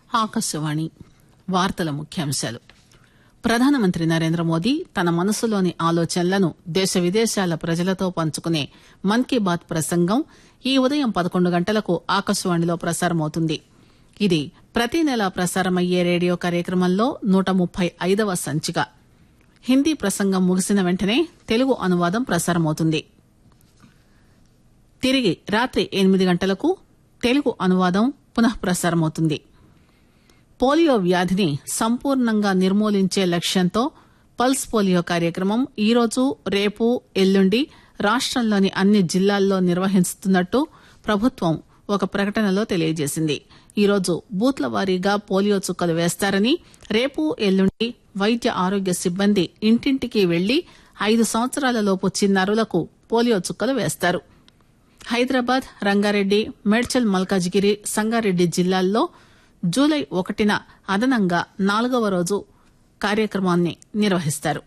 ఆకాశవాణి వార్తల ముఖ్యాంశాలు ప్రధానమంత్రి నరేంద్ర మోదీ తన మనసులోని ఆలోచనలను దేశ విదేశాల ప్రజలతో పంచుకునే మన్ కీ బాత్ ప్రసంగం ఈ ఉదయం పదకొండు గంటలకు ఆకాశవాణిలో ప్రసారమవుతుంది ఇది ప్రతి నెలా ప్రసారమయ్యే రేడియో కార్యక్రమంలో నూట ముప్పై ఐదవ సంచిక హిందీ ప్రసంగం ముగిసిన వెంటనే తెలుగు అనువాదం ప్రసారమవుతుంది తిరిగి రాత్రి ఎనిమిది గంటలకు తెలుగు అనువాదం పునః ప్రసారమవుతుంది పోలియో వ్యాధిని సంపూర్ణంగా నిర్మూలించే లక్ష్యంతో పల్స్ పోలియో కార్యక్రమం ఈరోజు రేపు ఎల్లుండి రాష్టంలోని అన్ని జిల్లాల్లో నిర్వహిస్తున్నట్టు ప్రభుత్వం ఒక ప్రకటనలో తెలియజేసింది ఈరోజు బూత్ల వారీగా పోలియో చుక్కలు వేస్తారని రేపు ఎల్లుండి వైద్య ఆరోగ్య సిబ్బంది ఇంటింటికి వెళ్లి ఐదు సంవత్సరాల లోపు చిన్నారులకు పోలియో చుక్కలు వేస్తారు హైదరాబాద్ రంగారెడ్డి మేడ్చల్ మల్కాజిగిరి సంగారెడ్డి జిల్లాల్లో జూలై ఒకటిన అదనంగా నాలుగవ రోజు కార్యక్రమాన్ని నిర్వహిస్తారు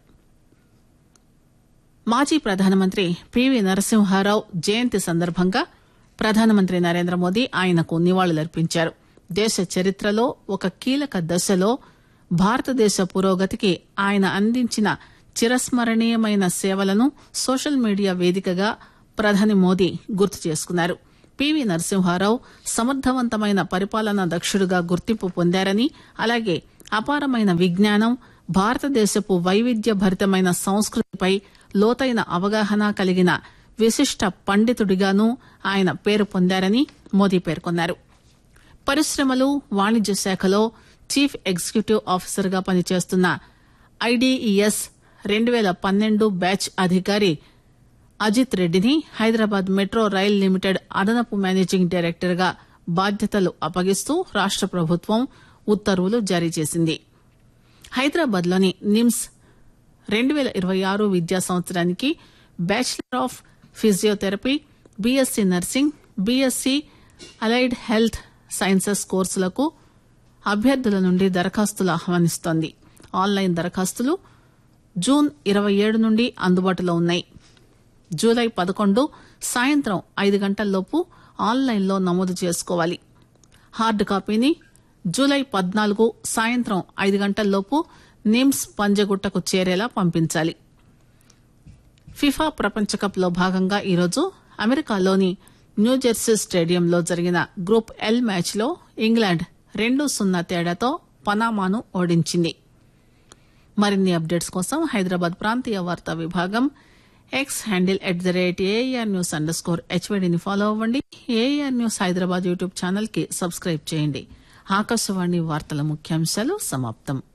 మాజీ ప్రధానమంత్రి పివి నరసింహారావు జయంతి సందర్భంగా ప్రధానమంత్రి నరేంద్ర మోదీ ఆయనకు నివాళులర్పించారు దేశ చరిత్రలో ఒక కీలక దశలో భారతదేశ పురోగతికి ఆయన అందించిన చిరస్మరణీయమైన సేవలను సోషల్ మీడియా వేదికగా ప్రధాని మోదీ గుర్తు చేసుకున్నారు పివి నరసింహారావు సమర్థవంతమైన పరిపాలనా దక్షుడుగా గుర్తింపు పొందారని అలాగే అపారమైన విజ్ఞానం భారతదేశపు వైవిధ్య భరితమైన సంస్కృతిపై లోతైన అవగాహన కలిగిన విశిష్ట పండితుడిగానూ ఆయన పేరు పొందారని మోదీ పేర్కొన్నారు పరిశ్రమలు వాణిజ్య శాఖలో చీఫ్ ఎగ్జిక్యూటివ్ ఆఫీసర్ గా పనిచేస్తున్న ఐడీఈఎస్ రెండు పేల పన్నెండు బ్యాచ్ అధికారి అజిత్ రెడ్డిని హైదరాబాద్ మెట్రో రైల్ లిమిటెడ్ అదనపు మేనేజింగ్ డైరెక్టర్ గా బాధ్యతలు అప్పగిస్తూ రాష్ట ప్రభుత్వం ఉత్తర్వులు జారీ చేసింది హైదరాబాద్ లోని నిమ్స్ రెండు పేల ఇరవై ఆరు విద్యా సంవత్సరానికి bachelor of physiotherapy BSc nursing BSc allied health sciences కోర్సులకు అభ్యర్థుల నుండి దరఖాస్తులు ఆహ్వానిస్తోంది ఆన్లైన్ దరఖాస్తులు జూన్ ఇరవై ఏడు నుండి అందుబాటులో ఉన్నాయి జూలై పదకొండు సాయంత్రం ఐదు గంటల్లోపు ఆన్లైన్లో నమోదు చేసుకోవాలి హార్డ్ కాపీని జూలై పద్నాలుగు సాయంత్రం ఐదు గంటల్లోపు నిమ్స్ పంజగుట్టకు చేరేలా పంపించాలి ఫిఫా ప్రపంచ కప్ లో భాగంగా ఈరోజు అమెరికాలోని న్యూజెర్సీ స్టేడియంలో జరిగిన గ్రూప్ ఎల్ మ్యాచ్ లో ఇంగ్లాండ్ రెండు సున్నా తేడాతో పనామాను ఓడించింది మరిన్ని అప్డేట్స్ కోసం హైదరాబాద్ ప్రాంతీయ వార్తా విభాగం X handle at the rate AIR news underscore హెచ్వైడిని ఫాలో అవ్వండి AIR news Hyderabad YouTube channel కి సబ్స్క్రైబ్ చేయండి ఆకాశవాణి వార్తల ముఖ్యాంశాలు సమాప్తం